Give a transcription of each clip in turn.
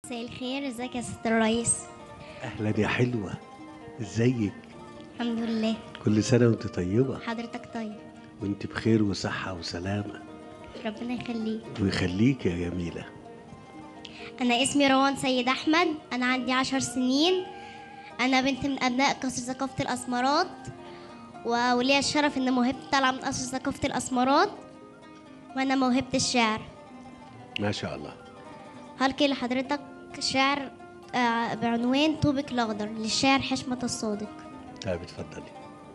مساء الخير ازيك يا ست الرئيس اهلا يا حلوه ازيك الحمد لله كل سنه وانت طيبه حضرتك طيب وانت بخير وصحه وسلامه ربنا يخليك ويخليك يا جميله انا اسمي روان سيد احمد انا عندي عشر سنين انا بنت من ابناء قصر ثقافه الاسمرات و- وليا الشرف ان موهبتي طالعه من قصر ثقافه الاسمرات وانا موهبه الشعر ما شاء الله هلقي لحضرتك شعر آه، بعنوان طوبك الاخضر للشاعر حشمه الصادق طيب اتفضلي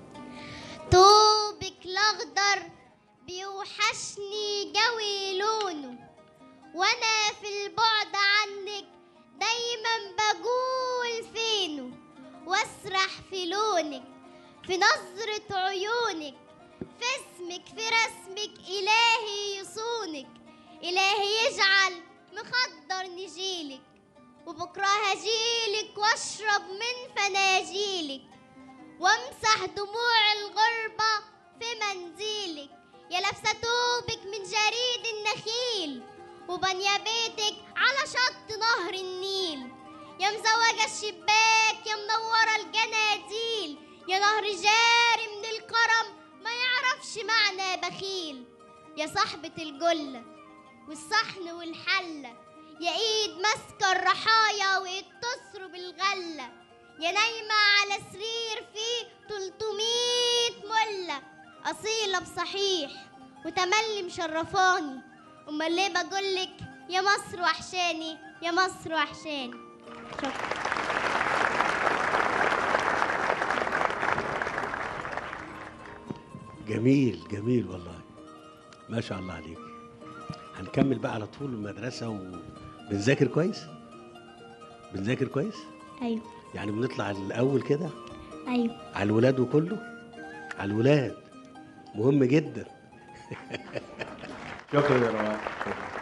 طوبك الاخضر بيوحشني جوي لونه وانا في البعد عنك دايما بقول فينه واسرح في لونك في نظرة عيونك في اسمك في رسمك إلهي يصونك إلهي يجعل مخدر نجيلك وبكرة هجيلك واشرب من فناجيلك وامسح دموع الغربة في منديلك يا لابسة توبك من جريد النخيل وبنية بيتك على شط نهر النيل يا مزوجة الشباك يا منورة الجناديل يا نهر جاري من الكرم ما يعرفش معنى بخيل يا صاحبة الجلة والصحن والحلة يا ايد ماسكة الرحايا وايد تسرب الغلة يا نايمة على سرير فيه 300 ملة أصيلة بصحيح وتملي مشرفاني أمال ليه بقولك يا مصر وحشاني يا مصر وحشاني شكرا جميل جميل والله ما شاء الله عليك هنكمل بقى على طول المدرسه وبنذاكر كويس بنذاكر كويس أيوه يعني بنطلع الاول كده أيوه على الولاد وكله على الولاد مهم جدا شكرا يا روان